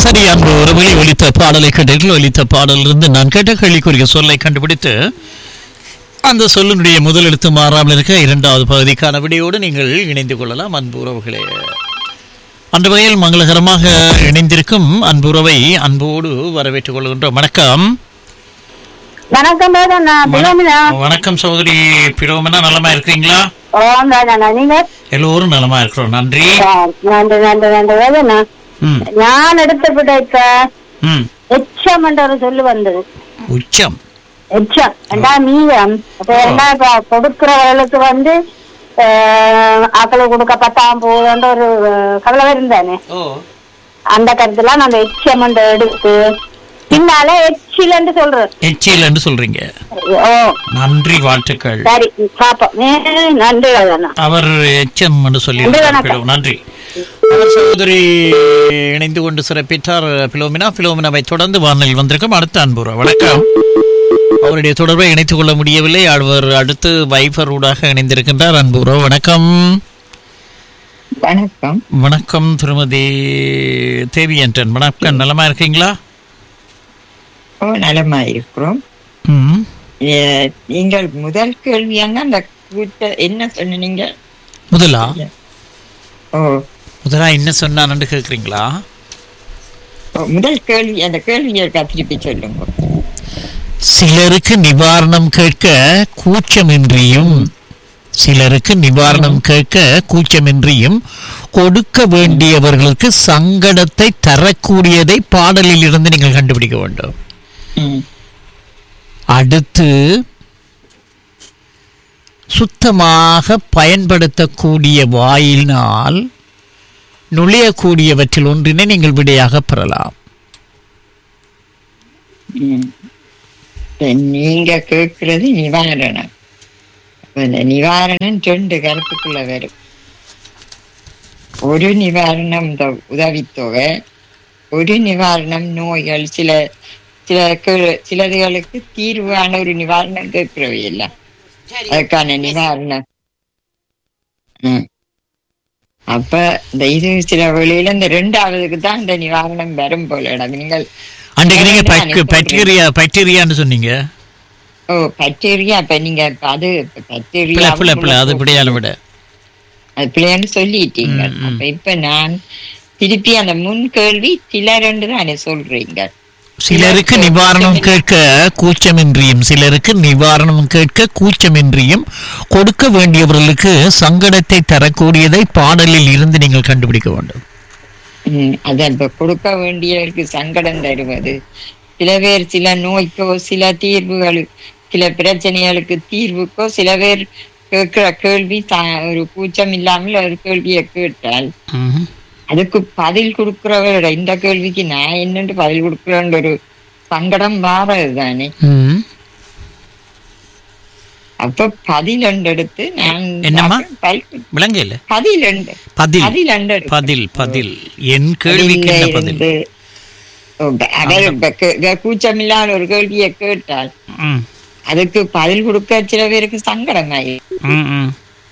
சரி அன்பு உறவுகளை ஒலித்த பாடலை கேட்டீர்கள் ஒலித்த பாடலிருந்து நான் கேட்ட கேள்விக்குரிய சொல்லை கண்டுபிடித்து அந்த சொல்லினுடைய முதல் எழுத்து மாறாமல் இருக்க இரண்டாவது பகுதிக்கான விடையோடு நீங்கள் இணைந்து கொள்ளலாம் அன்பு உறவுகளே அந்த வகையில் மங்களகரமாக இணைந்திருக்கும் அன்பு உறவை அன்போடு வரவேற்றுக் கொள்கின்றோம் வணக்கம் வணக்கம் மேடம் நான் பிலோமினா வணக்கம் சகோதரி பிரோமனா நலமா இருக்கிறீங்களா ஓம் ராஜா நீங்க எல்லோரும் நலமா இருக்கிறோம் நன்றி ஆ, நன்றி நன்றி நன்றி வேதனா ம் நான் எடுத்த பிடித்த ம் எச்சம் என்ற ஒரு சொல்லு வந்தது உச்சம் எச்சம் ரெண்டா மீதம் அப்ப என்ன இப்ப கொடுக்கிறவர்களுக்கு வந்து ஆக்களை கொடுக்க பத்தாம் போகுதுன்ற ஒரு அஹ், கவலை இருந்தானே ஓ அந்த கருத்துல நான் அந்த எச்சம் என்ற எடுத்து பின்னால எச்சிலன்னு சொல்றேன் எச்சில் என்று சொல்றீங்க ஓ நன்றி வாழ்த்துக்கள் சரி பாப்போம் ஏ, நன்றி ராஜா அவர் எச்சம் என்று சொல்லி நன்றி, வணக்கம். நன்றி அவர் சகோதரி இணைந்து கொண்டு சிறப்பித்தார் பிலோமினா பிலோமினாவை தொடர்ந்து வானலில் வந்திருக்கும் அடுத்த அன்புறா வணக்கம் அவருடைய தொடர்பை இணைத்துக் கொள்ள முடியவில்லை அவர் அடுத்து வைஃபர் ஊடாக இணைந்திருக்கின்றார் அன்புறா வணக்கம் வணக்கம் வணக்கம் திருமதி தேவியன்றன் வணக்கம் நலமா இருக்கீங்களா ஓ நலமா இருக்கிறோம் ம் ஏ, நீங்கள் முதல் கேள்வி என்ன அந்த கூட்ட என்ன சொன்னீங்க முதலா ஓ முதலா என்ன சொன்னான்னு கேக்குறீங்களா ஓ, முதல் கேள்வி அந்த கேள்வியை திருப்பி சொல்லுங்க சிலருக்கு நிவாரணம் கேட்க கூச்சமின்றியும் சிலருக்கு நிவாரணம் கேட்க கூச்சமின்றியும் கொடுக்க வேண்டியவர்களுக்கு சங்கடத்தை தரக்கூடியதை பாடலில் இருந்து நீங்கள் கண்டுபிடிக்க வேண்டும் ம், அடுத்து சுத்தமாக பயன்படுத்தக்கூடிய வாயினால் நுழையக்கூடியவற்றில் ஒன்றினை நீங்கள் விடையாக பெறலாம் ம். இப்ப நீங்க கேட்கிறது நிவாரணம் அப்ப இந்த நிவாரணம் ரெண்டு கருத்துக்குள்ள வரும் ஒரு நிவாரணம் இந்த உதவித்தொகை ஒரு நிவாரணம் நோய்கள் சில சில கே- சிலதுகளுக்கு தீர்வான ஒரு நிவாரணம் கேட்கிறவை இல்லை அதுக்கான நிவாரணம் ம். அப்ப இந்த இது சில வழியில இந்த ரெண்டாவதுக்கு தான் இந்த நிவாரணம் வரும் போல அது நீங்கள் அன்றைக்கு நீங்க அதான் நான் பாக்டீரியா பாக்டீரியான்னு சொன்னீங்க ஓ பாக்டீரியா அப்ப நீங்க இப்ப அது பிள்ளை பாக்டீரியா பிள்ளை பிள்ளை அது பிள்ளையால விட அது பிள்ளைன்னு சொல்லிட்டீங்க ம், ம். அப்ப இப்ப நான் திருப்பி அந்த முன் கேள்வி சிலரென்று தானே சொல்றீங்க சிலருக்கு நிவாரணம் கேட்க கூச்சமின்றியும் சிலருக்கு நிவாரணம் கேட்க கூச்சமின்றியும் கொடுக்க வேண்டியவர்களுக்கு சங்கடத்தை தரக்கூடியதை பாடலில் இருந்து நீங்கள் கண்டுபிடிக்க வேண்டும் ம், அது இப்ப கொடுக்க வேண்டியவருக்கு சங்கடம் தருவது சில பேர் சில நோய்க்கோ சில தீர்வுகள் சில பிரச்சனைகளுக்கு தீர்வுக்கோ சில பேர் கேட்கிற கேள்வி தா- ஒரு கூச்சம் இல்லாமல் ஒரு கேள்வியை கேட்டால் ம்ஹும். அதுக்கு பதில் கொடுக்கிறவரோட இந்த கேள்விக்கு நான் என்னன்னு பதில் கொடுக்கிறேன் ஒரு சங்கடம் வாரது தானே ம். அப்ப பதில் ரெண்டு எடுத்து நான் என்னம்மா? பதில் விளங்க இல்ல பதில் ரெண்டு பதில் பதில் ரெண்டு எடுத்து. பதில் பதில் என் கேள்விக்கு பதில்ல என்ன பதில் இருந்து, ஓ, ப- அவர் இப்ப கே- கே- கூச்சமில்லாத ஒரு கேள்வியை கேட்டால் ம், அதுக்கு பதில் கொடுக்க சில பேருக்கு சங்கடம் ஆயி ம், ம்.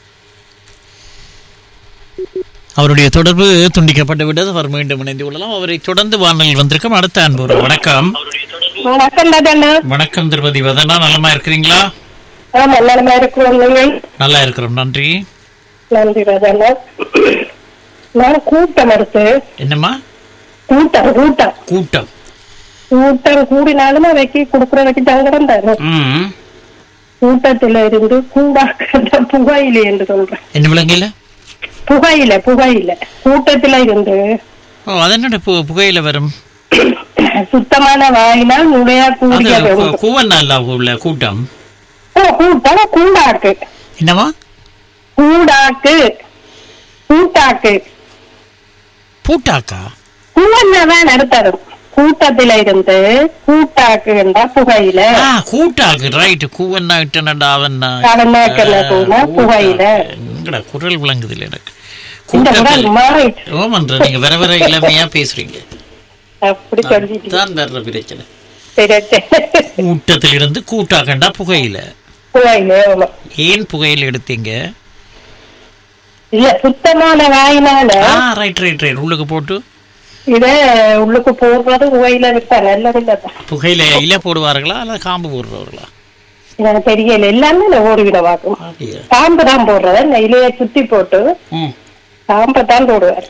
அவருடைய தொடர்பு துண்டிக்கப்பட்டு விட்டது அவர் மீண்டும் இணைந்து கொள்ளலாம் அவரை தொடர்ந்து வானலில் வந்திருக்கும் அடுத்த அன்பு வணக்கம் வணக்கம் ராஜா வணக்கம் திருமதி வதனா நலமா இருக்கிறீங்களா ஆமா நலமா இருக்கிறோம் நீங்கள் நல்லா இருக்கிறோம் நன்றி நன்றி ராஜா நான் கூட்டம் எடுத்து என்னம்மா கூட்டம் கூட்டம் கூட்டம் கூட்டம் கூடினாலும் அவைக்கு கொடுக்கறதுக்கு சங்கடம் தரும் ம் கூட்டத்துல இருந்து கூடாக்கிற புகையில என்று சொல்றேன் என்ன விளங்கல புகையில புகையில கூட்டத்துல இருந்து ஓ அது என்னடா பு புகையில வரும் சுத்தமான வாயினால் நுழையா அது கூடிய கு- வேண்டும். கூவன் அல்ல உள்ள கூட்டம் ஓ, கூட்டம் கூண்டாக்கு என்னவா கூடாக்கு கூட்டாக்கு பூட்டாக்கா கூவன்னதான் நடத்தரும் கூட்டத்தில இருந்து கூட்டாக்கு என்றா புகையில ஆ கூட்டாக்கு ரைட் கூவன்னா இட்டனடா அவன்னா கடனாக்கல்ல போனா புகையில எங்கடா குரல் விளங்குது இல்ல எனக்கு இந்த கூட்டத்தில் உடல் மாறிட்டு ஓமன்ற நீங்க வர வர இளமையா பேசுறீங்க அப்படி சொல்லிட்டு தான் வர்ற பிரச்சனை சரி கூட்டத்தில் இருந்து கூட்டாக்கண்டா புகையில புகையில ஆமா. ஏன் புகையில எடுத்தீங்க இல்ல சுத்தமான வாயினால ஆ ரைட் ரைட் ரைட் உள்ளுக்கு போட்டு இத உள்ளுக்கு போடுறது உவையில விற்பாங்க எல்லாரும் இல்ல புகையில இலை போடுவார்களா அல்லது காம்பு போடுறவர்களா எனக்கு தெரியல எல்லாமே நான் ஓடிவிட பார்க்கும் அப்படியா காம்பு தான் போடுறது இந்த இலையை சுத்தி போட்டு ம் காம்பை தான் போடுவார்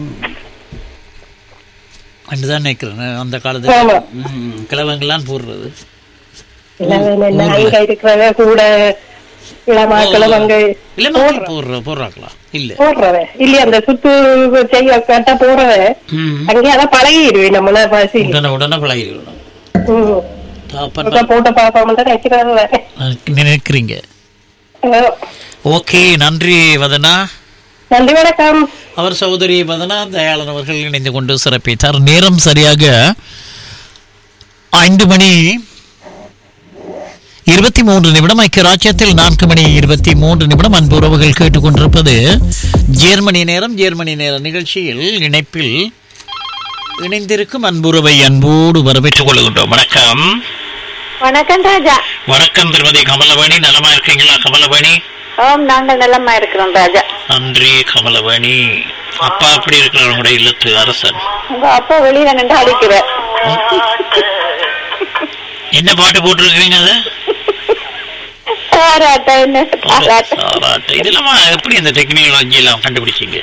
அதுதான் நினைக்கிறேன் அந்த காலத்துல ஆமா. ம், கிழவங்கெல்லாம் போடுறது எல்லாமே என்ன அங்க இருக்கிறவ கூட இளமாக்களும் அங்க இல்ல மக்கள் போடுற போடுறாங்களா இல்ல போடுறவ இல்லையா அந்த சுத்து செய்ய கட்ட போறவ ம். அங்கே அதான் பழகிடுவேன் நம்மள பசி உடனே உடனே பழகிடணும் ம் தாப்பன் அதான் போட்டு பார்ப்போம் தான் நினைக்கிறது நினைக்கிறீங்க ஓகே நன்றி வதனா நன்றி வணக்கம் அவர் சகோதரி வதனா தயாளன் அவர்கள் இணைந்து கொண்டு சிறப்பித்தார் நேரம் சரியாக ஐந்து மணி இருபத்தி மூன்று நிமிடம் ஐக்கிய ராஜ்யத்தில் நான்கு மணி இருபத்தி மூன்று நிமிடம் அன்பு உறவுகள் கேட்டுக்கொண்டிருப்பது ஜேர்மனி நேரம் ஜேர்மனி நேர நிகழ்ச்சியில் இணைப்பில் இணைந்திருக்கும் அன்புறவை அன்போடு வரவேற்றுக் கொள்கின்றோம் வணக்கம் வணக்கம் ராஜா வணக்கம் திருமதி கமலவாணி நலமா இருக்கீங்களா கமலவாணி ஓம் நாங்கள் நலமா இருக்கிறோம் ராஜா நன்றி கமலவாணி அப்பா அப்படி இருக்கிறார் உங்களுடைய இல்லத்து அரசன் உங்க அப்பா வெளியில நின்று அடிக்கிறார் என்ன பாட்டு போட்டிருக்கீங்க அது பாராட்ட என்ன பாராட்ட சாராட்டு. இதெல்லாம் எப்படி இந்த டெக்னாலஜி எல்லாம் கண்டுபிடிச்சீங்க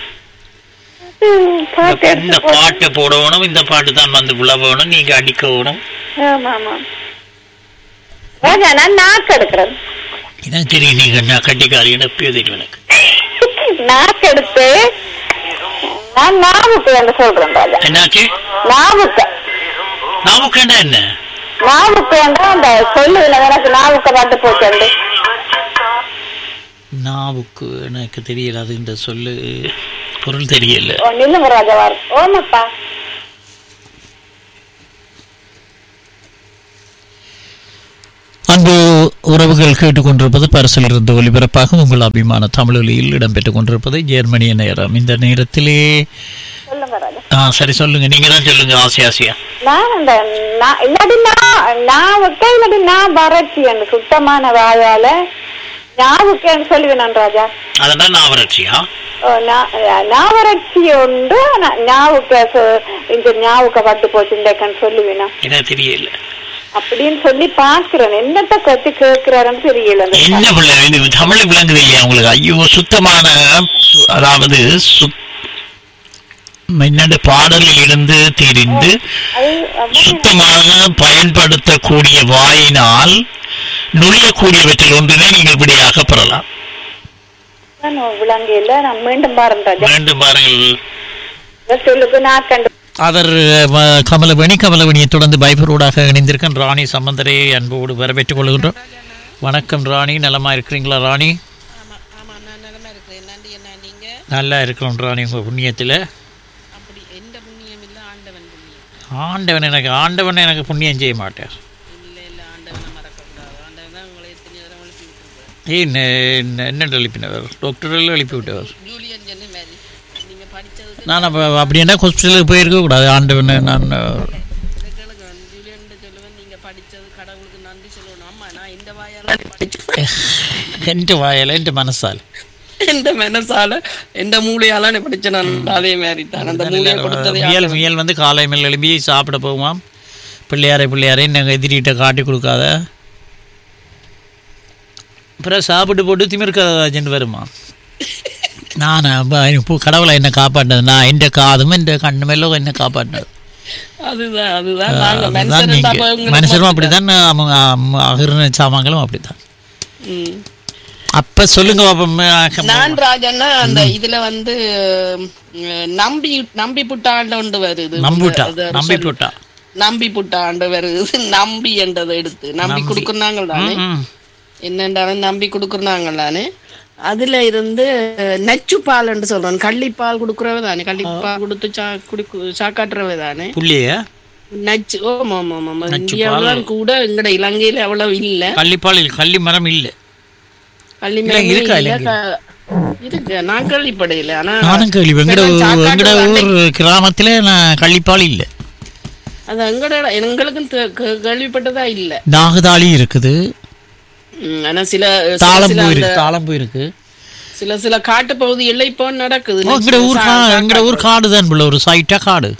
ம், பாட்டு இந்த எடுத்து போட்டு- பாட்டு போடணும் இந்த பாட்டு தான் வந்து விழவணும் நீங்க அடிக்கணும் ஆமா ஆமா ராஜா நான் நாக்கு எடுக்கிறேன் இதான் தெரியும் நீங்க என்ன கட்டிக்காரி எப்பயோ தெரியும் எனக்கு நாக்கு எடுத்து நான் நாவுக்கு என்று சொல்றேன் ராஜா என்னாச்சு நாவுக்கு நாமுக்கேண்டா என்ன நாவுக்கு என்றா அந்த சொல்லுதுல எனக்கு நாவுக்கு பாட்டு போச்சு நாவுக்கு எனக்கு தெரியல அது இந்த சொல்லு பொருள் தெரியல ஓ நில்லுங்க ராஜா வாரு ஓமப்பா அன்பு உறவுகள் கேட்டுக்கொண்டிருப்பது பரிசில் இருந்து ஒலிபரப்பாக உங்கள் அபிமான தமிழொலியில் இடம்பெற்றுக் கொண்டிருப்பது ஜெர்மனிய நேரம் இந்த நேரத்திலே சொல்லுங்க ராஜா ஆ சரி சொல்லுங்க நீங்க தான் சொல்லுங்க ஆசை ஆசையா நான் அந்த நான் இல்லாட்டி நான் நாவுக்க இல்லாட்டி நான் வறட்சி அந்த சுத்தமான வாயால ஞாபகம் சொல்லுவேன் நான் ராஜா அதெல்லாம் நான் வறட்சியா ஓ, நா- நாவரட்சி உண்டு நா- ஞாபக சொ- இந்த ஞாபக பட்டு போச்சு இன்றைக்கன்னு சொல்லுவேன் நான். எனக்கு தெரியல அப்படின்னு சொல்லி பாக்குறேன் என்னத்த கத்தி கேட்கிறாருன்னு தெரியல அந்த என்ன பிள்ளை இது தமிழ் விளங்குது இல்லையா உங்களுக்கு ஐயோ சுத்தமான அதாவது சுத் என்னண்டு பாடலில் இருந்து தெரிந்து அது அதான் சுத்தமாக பயன்படுத்தக்கூடிய வாயினால் நுழையக்கூடியவற்றில் ஒன்றினை நீங்கள் விடையாக பெறலாம் நான் விளங்கியில நான் மீண்டும் பாருங்க ராஜா மீண்டும் பாருங்கள் இந்த சொல்லுக்கு நான் கண்டு அவர் வ- கமலவேணி கமலவேணியை தொடர்ந்து பைபரோடாக இணைந்திருக்கும் ராணி சம்பந்தரை அன்போடு வரவேற்றுக் கொள்கின்றோம் வணக்கம் ராணி நலமா இருக்கிறீங்களா ராணி ஆமாம் ஆமாம் நான் நிலமா இருக்கிறேன் நன்றி என்ன நீங்கள் நல்லா இருக்கிறோம் ராணி உங்கள் புண்ணியத்தில் அப்படி எந்த புண்ணியம் இல்லை ஆண்டவன் புண்ணியம் ஆண்டவன் எனக்கு ஆண்டவன் எனக்கு புண்ணியம் செய்ய மாட்டார் இல்லை இல்லை ஆண்டவனை மறக்கக்கூடாது ஆண்டவன் தான் உங்களை எத்தனை தடவை எழுப்பி விட்டுருப்பார் ஏய் நெ- நெ- என்ன எழுப்பினவர் டாக்டரில் எழுப்பி விட்டவர் ஜூலியன் சொன்ன மாதிரி நீங்கள் படித்ததுக்கு நான் அப்போ அப்படி என்ன ஹாஸ்பிட்டலுக்கு போயிருக்க கூடாது ஆண்டவன் நான் இதை கேளுங்க ஜூலியன் சொல்லுவேன் நீங்கள் படித்தது கடவுளுக்கு நன்றி சொல்லணும் அம்மா நான் இந்த வாயால் படிச்சு எந்த வாயால் எந்த மனசால் எந்த மனசால எந்த மூளையால நான் படிச்சேன் நான் அதே மாதிரி தான் அந்த மூளையை கொடுத்தது முயல் முயல் வந்து காலை மேல் எழுப்பி சாப்பிட போகுமாம் பிள்ளையாரை பிள்ளையாரை நாங்கள் எதிரிகிட்ட காட்டி கொடுக்காத அப்புறம் சாப்பிட்டு போட்டு திமிர்க்காதன்னு வருமா நான் இப்போ கடவுளை என்ன காப்பாட்டினது நான் எந்த காதும் எந்த கண்ணும் எல்லாம் என்ன காப்பாட்டினது அதுதான் அதுதான் நாங்க அதுதான் மனுஷன் நீங்க தான் அவங்க மனுஷரும் அப்படித்தான் அவங்க அம்- அகிர்ண சாமான்களும் அப்படித்தான் ம். அப்ப சொல்லுங்க பாப்போம் நான் ராஜன்னா அந்த இதுல வந்து ம், நம்பி நம்பி புட்டாண்டு ஒன்று வருது நம்பிட்டா அது ஒரு நம்பி சொல். போட்டா நம்பி புட்டாண்டு வருது நம்பி என்றதை எடுத்து நம்பி கொடுக்குறாங்க தானே ம். என்னண்டாலும் நம்பி கொடுக்குறாங்க தானே அதுல இருந்து நச்சு பால் என்று சொல்றோம் கள்ளிப்பால் கொடுக்குறவ தானே கள்ளிப்பால் கொடுத்து சா குடிக்கு சாக்காட்டுறவ தானே புள்ளிய நச்சு ஓமா ஆமா ஆமா நச்சு இந்தியாவிலாம் கூட எங்கட இலங்கையில அவ்வளவு இல்ல கள்ளிப்பால் இல்ல, கள்ளி மரம் இல்லை கள்ளி இல்ல, மரமே இருக்கா இல்ல, இலங்கையில? க- இருக்கு நான் கேள்விப்படையில ஆனா நானும் கேள்வி எங்கட இப்பெல்லாம் சாக்காட்டு எங்கட அன்னை- ஊர் கிராமத்துல நான் கள்ளிப்பால் இல்லை அது எங்கட எங்களுக்கும் தெ- கே- கேள்விப்பட்டதா இல்ல நாகதாளி இருக்குது ம், ஆனா சில சில- தாளம்பூ சில இருக்கு அந்த- தாளம்பூ இருக்கு சில சில காட்டு பகுதிகள்ல இப்போ நடக்குது ஓ, எங்கட ஊர் கா- எங்கட ஊர் காடு தான் உள்ள ஒரு சைட்டா காடு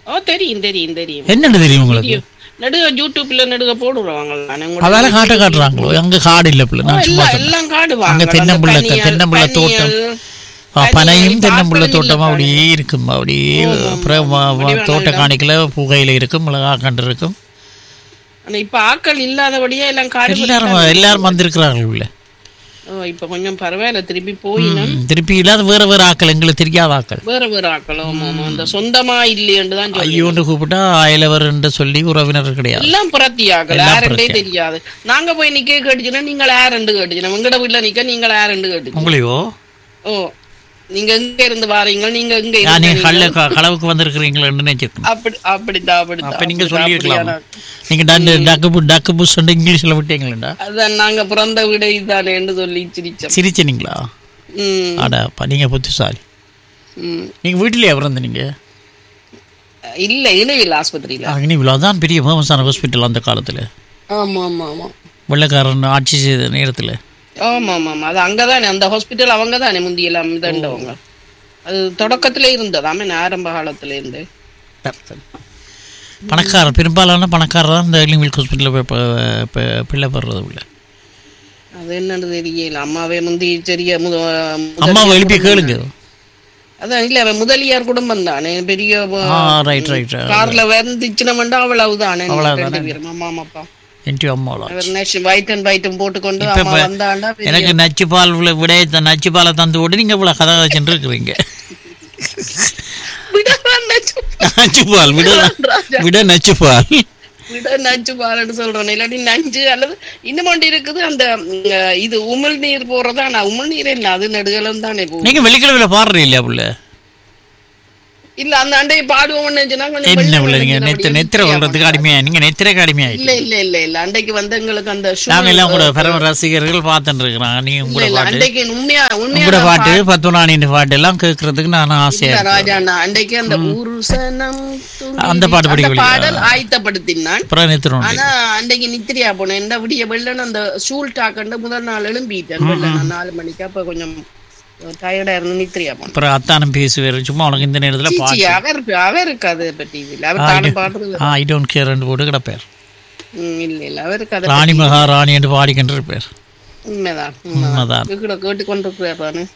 ஓ தெரியும் தெரியும் தெரியும் என்னன்னு தெரியும் உங்களுக்கு நடுக யூடியூப்ல நடுக போடுவாங்க அதால காட்ட காட்டுறாங்களோ அங்க காடு இல்ல பிள்ளை நான் சும்மா எல்லாம் சொன்னேன். எல்லாம் காடுவாங்க அங்க தென்னம்புள்ள தென்னம்புள்ள தோட்டம் ஆ, பனையும் தென்னம்புள்ள தோட்டம் அப்படியே இருக்கும் அப்படியே அப்புறம் வ- வ- தோட்ட காணிக்கல புகையில இருக்கும் மிளகா கண்டு இருக்கும் ஆனா இப்ப ஆட்கள் இல்லாதபடியே எல்லாம் காடு எல்லாரும் எல்லாரும் வந்திருக்கிறார்கள் உள்ள ஓ, இப்ப கொஞ்சம் பரவாயில்ல திருப்பி போயினும் ம், திருப்பி இல்லாத வேற வேற ஆக்கள் எங்களுக்கு தெரியாத ஆக்கள் வேற வேற ஆட்கள் ஆமா ஆமா இந்த சொந்தமா இல்லையேன்னு தான் சொல்லி ஐயோன்னு கூப்பிட்டா அயலவர் என்று சொல்லி உறவினர் கிடையாது எல்லாம் புறத்தி ஆக்கள் எல்லாம் யாருண்டே புறத்தி. தெரியாது நாங்க போய் நிக்க கேட்டுச்சுன்னா நீங்கள் யாருண்டு கேட்டுச்சுனா உங்களோட வீட்டுல நிக்க நீங்கள் யாருண்டு கேட்டுச்சு உங்களையோ ஓ நீங்க எங்க இருந்து வாரீங்க நீங்க எங்க யா, நீங்க இருந்து கள்ள க- களவுக்கு வந்திருக்கிறீங்களேன்னு நினைச்சிருக்கணும் அப்படி அப்படித்தான் அப்படித்தான் அப்ப நீங்க அப்படித்தான், சொல்லியிருக்கலாம் அப்படியான- நீங்க டக்கு டக்கு பு- டக்கு புஷ் இங்கிலீஷ்ல விட்டீங்களா அதான் நாங்க பிறந்த வீடு இதுதானேன்னு சொல்லி சிரிச்சோம் சிரிச்சனீங்களா ம், அட அப்பா நீங்க புத்திசாலி ம். நீங்க வீட்டிலேயே பிறந்தீங்க இல்ல இணைவில் ஆஸ்பத்திரியில அக்னி விழா தான் பெரிய ஃபேமஸான ஹாஸ்பிட்டல் அந்த காலத்துல ஆமா ஆமா ஆமா வெள்ளைக்காரன் ஆட்சி செய்த நேரத்துல ஆமா ஆமா ஆமா அது அங்கதானே அந்த ஹாஸ்பிட்டல் அவங்க தானே முந்தி எல்லாம் இதண்டவங்க அது தொடக்கத்துல இருந்ததாமே ஆரம்ப காலத்துல இருந்து பணக்காரர் பெரும்பாலான பணக்காரர் தான் இந்த எலிமில் ஹாஸ்பிட்டலில் பிள்ளை படுறது உள்ள அது என்னன்னு தெரியல அம்மாவே முந்தி பெரிய முத அம்மாவை எழுப்பி கேளுங்க அதான் இல்ல அவன் முதலியார் குடும்பம் தானே பெரிய ஆ ரைட் ரைட் கார்ல வந்துச்சுனமெண்டா அவ்வளவுதானே அவ்வளவுதானே. ரெண்டு பேரும் அம்மா அம்மா அப்பா என்டி அம்மாவளா அவர் நச்சு வைட் அண்ட் வைட்டும் போட்டுக்கொண்டு இப்ப அம்மா இப்ப வந்தாண்டா பெரிய- எனக்கு நச்சு பால் விட விட இந்த நச்சு பாலை தந்து விட்டு நீங்க இவ்வளவு கதை வச்சுட்டு இருக்கிறீங்க விடலாம் நச்சு நச்சு பால் விட விட நச்சு பால் விட நச்சு பாருன்னு சொல்றேன் இல்லாட்டி நஞ்சு அல்லது இன்னும் ஒன்று இருக்குது அந்த ம், இது உமிழ் நீர் போறதா நான் உமிழ் நீர் என்ன அது நெடுகளும் தானே போகும் நீங்க வெள்ளிக்கிழமையில பாடுறீங்க இல்லையா புள்ள இல்ல அந்த அண்டையை பாடுவோம்னு நினைச்சுன்னா கொஞ்சம் என்ன வெள்ளை புள்ள நீங்க வெள்ளை நெத்திர அப்படியே நெத்திர கொள்றதுக்கு அடிமையா நீங்க நெத்திரக்கு அடிமையா இல்ல இல்ல இல்ல இல்ல அண்டைக்கு வந்து எங்களுக்கு அந்த சுகர் நாங்க எல்லாம் கூட பரம ரசிகர்கள் பார்த்துட்டு இருக்கிறாங்க நீங்க இல்ல உங்களோட இல்ல பாட்டு அண்டைக்கு உண்மையா உங்களோட உண்மையா பாட்டு பத்துனானின் பாட்டு எல்லாம் கேட்கறதுக்கு நான் ஆசையா இல்ல இருக்கேன் ராஜா அண்ணா அண்டைக்கு அந்த ஊருசனம் துளி- அந்த பாட்டு அந்த படிக்கலையா? பாடல் ஆயத்தப்படுத்தினான் அப்புறம் நெத்திரம் ஆனா அன்றைக்கு நித்திரியா போனேன் என்ன விடிய வெள்ளன அந்த ஷூல் டாக்கண்டு முதல் நாள் எழும்பிட்டேன் வெள்ளன நாலு மணிக்கு அப்ப கொஞ்சம் டயர்டா இருந்து நித்திரியா போனேன் அப்புறம் அத்தானம் பேசுவார் சும்மா உனக்கு இந்த நேரத்துல சீச்சி, பாட்டு அவர் அவருக்கு அதை பத்தி இல்ல அவர் தானும் பாடுறது ஐ டோன்ட் கேர் ரெண்டு போட்டு கிடப்பார் ம், இல்ல இல்ல அவருக்கு அதை ராணி மகாராணி என்று பாடிக்கிட்டு இருப்பார் உண்மைதான் உண்மைதான். கேட்டு கேட்டு கொண்டிருக்கிறாரு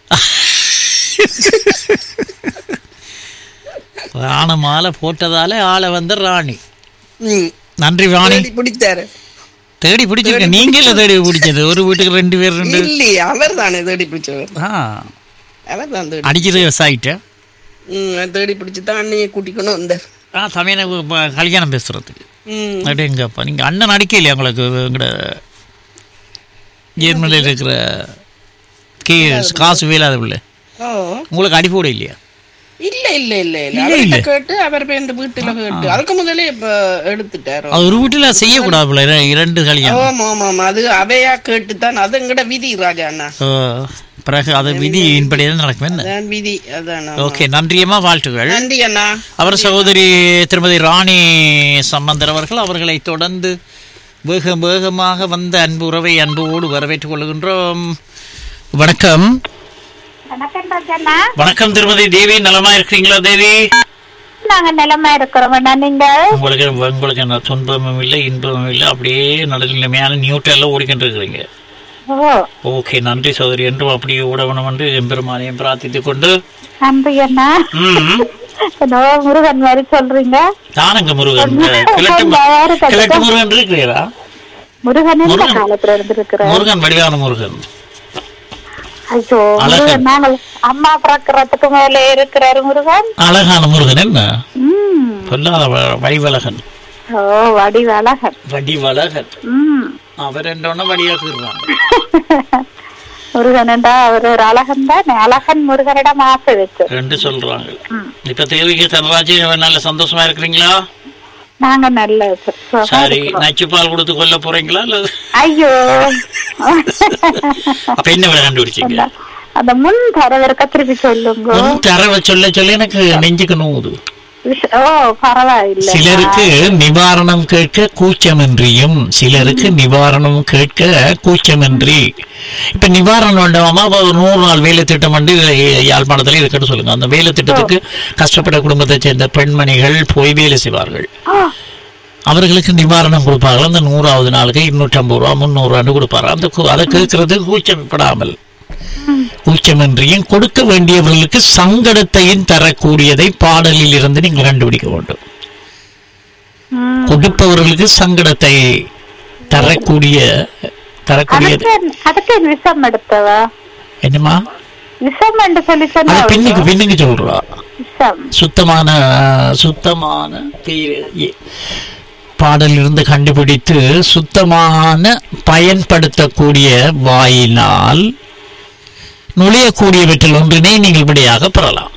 ராண மாலை போட்டதால ஆளை வந்து ராணி ம் நன்றி ராணி தேடி பிடித்தாரு தேடி பிடிச்சிருக்க நீங்க இல்ல தேடி பிடிச்சது ஒரு வீட்டுக்கு ரெண்டு பேர் ரெண்டு இல்லையே அவர் தானே தேடி பிடிச்சவர் ஆ அவர் தான் தேடி அடிச்சது சாயிட்ட ம் தேடி பிடிச்சி தான் அண்ணையை கூட்டிக்கணும் வந்தார் ஆ சமயம் ப- கல்யாணம் பேசுறதுக்கு ம் அடேங்கப்பா நீங்க அண்ணன் அடிக்க இல்லையா உங்களுக்கு எங்கட ஜெர்மனியில் இருக்கிற கே காசு வேலாத பிள்ளை ஓ உங்களுக்கு அடி போட இல்லையா இல்ல இல்ல இல்ல இல்ல இல்ல, அவர்கிட்ட இல்ல. கேட்டு அவர் போய் இந்த வீட்டுல கேட்டு அதுக்கு முதலே இப்ப எடுத்துட்டாரு அது ஒரு வீட்டுல செய்யக்கூடாது போல இர- இரண்டு கல்யாணம் ஆமா ஆமா ஆமா அது அவையா கேட்டுத்தான் அது எங்கட விதி ராஜா அண்ணா ஓ, பிறகு அது விதியின்படி தான் நடக்கும் என்ன அதான் விதி அதான் ஆமா. ஓகே நன்றியம்மா வாழ்த்துகள் நன்றி அண்ணா அவர் சகோதரி திருமதி ராணி சம்பந்தர் அவர்கள் அவர்களை தொடர்ந்து வேக வேகமாக வந்த அன்பு உறவை அன்போடு வரவேற்றுக் கொள்கின்றோம் வணக்கம் வணக்கம் ராஜண்ணா வணக்கம் திருமதி தேவி நலமா இருக்கிறீங்களா தேவி நாங்க நிலமா இருக்கிறோம் அண்ணா நீங்க உங்களுக்கு உங்களுக்கு என்ன துன்பமும் இல்லை இன்பமும் இல்லை அப்படியே நடுநிலைமையான நியூட்ரல்ல ஓடிக்கிட்டு இருக்கிறீங்க ஓ ஓகே நன்றி சகோதரி என்றும் அப்படியே ஓடவணும் என்று எம்பெருமானையும் பிரார்த்தித்துக் கொண்டு நன்றி அண்ணா ம் ஏதோ முருகன் மாதிரி சொல்றீங்க தானங்க முருகன் கிழட்டு யாரு கதை? கிழட்டு முருகன் இருக்கிறீரா முருகன் இந்த முருகன். காலத்துல இருந்திருக்கிற முருகன் வடிவான முருகன் ஐயோ அழகன். முருகன் நாங்கள் அம்மா பிறக்கிறதுக்கு மேல இருக்கிறாரு முருகன் அழகான முருகன் என்ன ம் சொல்லாத வ- வடிவழகன் ஓ வடிவழகன் வடிவழகன் ம் அவர் என்னொன்ன வடிவாக்குறாங்க முருகன் என்றா அவர் ஒரு அழகன் தான் அழகன் முருகனிடம் ஆசை வச்சு ரெண்டு சொல்றாங்க இப்ப தேவிக்கு தனராஜி நல்ல சந்தோஷமா இருக்கிறீங்களா நாங்க நல்ல சுகமா சரி இருக்கிறோம். நச்சு பால் கொடுத்து கொல்ல போறீங்களா இல்ல ஐயோ அப்ப என்ன விலை கண்டுபிடிச்சீங்க அந்த முன் தரவிற்க திருப்பி சொல்லுங்க உன் தரவை சொல்ல சொல்ல எனக்கு நெஞ்சுக்கு நோவுது விஷ- ஓ பரவாயில்ல சிலருக்கு நிவாரணம் கேட்க கூச்சமின்றியும் சிலருக்கு நிவாரணம் கேட்க கூச்சமின்றி இப்ப நிவாரணம் வேண்டாமா அப்ப ஒரு நூறு நாள் வேலை திட்டம் வந்து யாழ்ப்பாணத்துல இருக்குன்னு சொல்லுங்க அந்த வேலை திட்டத்துக்கு கஷ்டப்பட்ட குடும்பத்தை சேர்ந்த பெண்மணிகள் போய் வேலை செய்வார்கள் அவர்களுக்கு நிவாரணம் கொடுப்பார்கள் அந்த நூறாவது நாளுக்கு இருநூற்றம்பது ரூபா முந்நூறு ரூபான்னு கொடுப்பாரு அந்த கு- அதை கேட்கறது கூச்சப்படாமல் கூச்சமின்றியும் கொடுக்க வேண்டியவர்களுக்கு சங்கடத்தையும் தரக்கூடியதை பாடலில் இருந்து நீங்கள் கண்டுபிடிக்க வேண்டும் கொடுப்பவர்களுக்கு சங்கடத்தை தரக்கூடிய தரக்கூடியது அதுக்கு அதுக்கு விஷம் எடுத்தவ என்னமா விஷம் என்று சொல்லி அது சொன்னா பின்னுக்கு பின்னுக்கு சொல்றா விஷம் சுத்தமான சுத்தமான தீர் எ- பாடலிலிருந்து கண்டுபிடித்து சுத்தமான பயன்படுத்தக்கூடிய வாயினால் நுழையக்கூடியவற்றில் ஒன்றினை நீங்கள் விடையாக பெறலாம்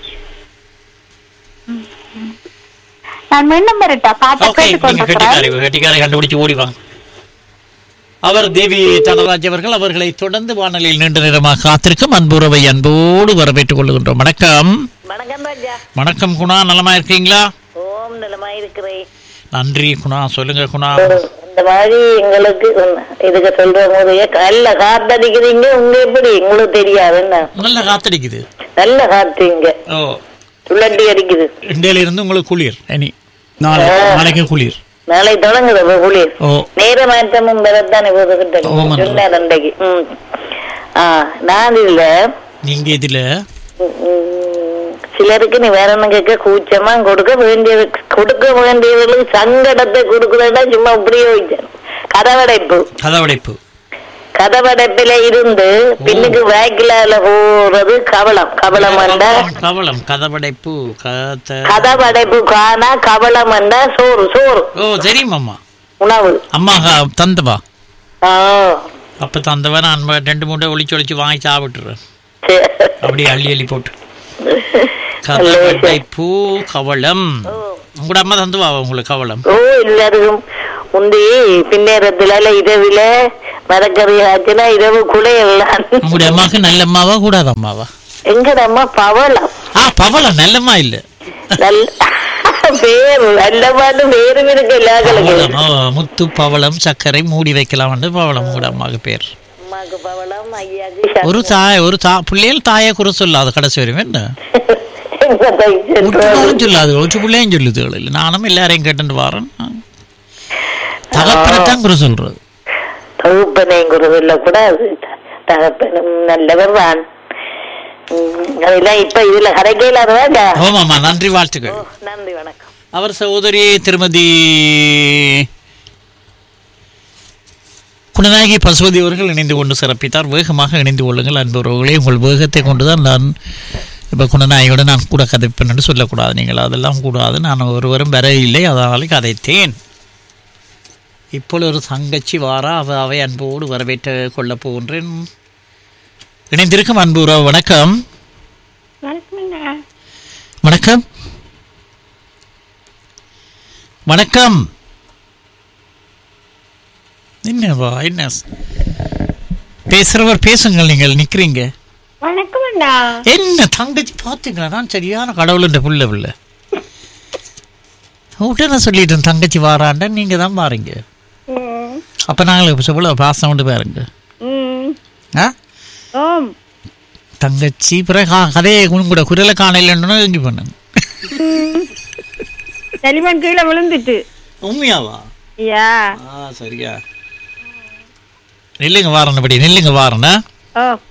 நான் மீண்டும் வரட்டா பாட்டை ஓகே நீங்க கேட்டுக்கொண்டிருக்கிறேன் கெட்டிக்காரி கெட்டிக்காரை கண்டுபிடிச்சு ஓடி வாங்க அவர் தேவி தனராஜ் அவர்கள் அவர்களை தொடர்ந்து வானொலியில் நீண்ட நேரமாக காத்திருக்கும் அன்புறவை அன்போடு வரவேற்றுக் கொள்கின்றோம் வணக்கம் வணக்கம் ராஜா வணக்கம் குணா நலமா இருக்கீங்களா ஓம் நலமா இருக்கிறேன் நன்றி குணா சொல்லுங்க குணா இந்த மாதிரி எங்களுக்கு உம், இதுக்கு சொல்ற போதே நல்ல காத்தடிக்கிறீங்க உங்க எப்படி உங்களுக்கு தெரியாது என்ன நல்ல காத்தடிக்குது நல்ல காத்து இங்க ஓ சுழட்டி அடிக்குது இந்தியில இருந்து உங்களுக்கு குளிர் இனி நாளை நாளைக்கு குளிர் நாளை தொடங்குது இப்ப குளிர் ஓ நேர மாற்றமும் பெறத்தானே போதுகிட்ட ஆமாம். சொன்னார் அன்றைக்கு ம் ஆ நான் இல்ல நீங்க இதுல உம், சிலருக்கு நீ வேற என்ன கேட்க கூச்சமா கொடுக்க வேண்டியது கொடுக்க வேண்டியவர்களுக்கு சங்கடத்தை கொடுக்கறதா சும்மா உபயோகிச்சேன் கதவடைப்பு கதவடைப்பு கதவடைப்பில இருந்து பின்னுக்கு வேக்கிலால போறது கவலம் கவலம் வந்தா கவலம் கதவடைப்பு கத கதவடைப்பு காணா கவலம் வந்தா சோறு சோறு ஓ தெரியுமாம்மா உணவு அம்மா க- தந்தவா ஆ அப்ப தந்தவன் நான் ம- ரெண்டு மூட்டை ஒளிச்சு ஒளிச்சு வாங்கி சாப்பிட்டுறேன் சரி. அப்படியே அள்ளி அள்ளி போட்டு கதவடைப்பு கவலம் உங்களோட அம்மா தந்துவா உங்களுக்கு கவலம் ஓ எல்லாருக்கும் முந்தி பின்னேரத்துல இரவில மரக்கறி ஆச்சுன்னா இரவு குடையெல்லாம் உங்களுடைய அம்மாவுக்கு நல்ல அம்மாவா கூடாத அம்மாவா எங்கட அம்மா பவளம் ஆ பவளம் நல்லம்மா இல்ல நல்ல பேர் நல்ல பாட்டு பேரும் இருக்கு எல்லாங்களுக்கு பவளம் ஓ, முத்து பவளம் சர்க்கரை மூடி வைக்கலாம் வந்து பவளம் உங்களோட அம்மாவுக்கு பேர் அம்மாக்கு பவளம் ஐயாக்கு ஒரு தாய் ஒரு தா பிள்ளைகள் தாயை குறை சொல்லாது கடைசி வரையும் என்ன சந்தோஷம். ஒட்டுமலும் சொல்லாது ஒற்று பிள்ளையும் சொல்லுது இல்லை நானும் எல்லாரையும் கேட்டுட்டு வரேன் தகப்பனைத்தான் குறை சொல்றது தகுப்பனையும் குறவில்ல கூட அது தகப்பனும் நல்லவர் தான் உம், அதெல்லாம் இப்ப இதுல கரைக்கையிலாதவாடா ஆமாம்மா நன்றி வாழ்த்துக்கள் நன்றி வணக்கம் அவர் சகோதரி திருமதி குணநாயகி பசுவதி அவர்கள் இணைந்து கொண்டு சிறப்பித்தார் வேகமாக இணைந்து கொள்ளுங்கள் அன்புறவுகளே உங்கள் வேகத்தை கொண்டுதான் நான் இப்போ குணநாயகியோட நான் கூட கதைப்பேன் என்று சொல்லக்கூடாது நீங்கள் அதெல்லாம் கூடாது நான் ஒருவரும் வர இல்லை அதனால கதைத்தேன் இப்பொழுது ஒரு தங்கச்சி வாரா அவ அவை அன்போடு வரவேற்று கொள்ளப் போகின்றேன் இணைந்திருக்கும் அன்பு உறவு வணக்கம் வணக்கம் வணக்கம் என்னவா என்ன பேசுறவர் பேசுங்கள் நீங்கள் நிக்கிறீங்க வணக்கம் அண்ணா என்ன தங்கச்சி பாத்தீங்களா நான் சரியான கடவுளுன்ற புள்ள புள்ள உடனே சொல்லிட்டேன் தங்கச்சி வாராண்ட நீங்க தான் பாருங்க அப்ப நாங்கள் சொல்ல பாசம் கொண்டு பாருங்க ஆ ஓம் தங்கச்சி பிறகு கா- கதையை கூட குரலை காணலன்னு செஞ்சு பண்ணுங்க செலிமன் கீழே விழுந்துட்டு உண்மையாவா யா ஆ சரியா நில்லுங்க வாரனபடி நில்லுங்க வாரன ஓ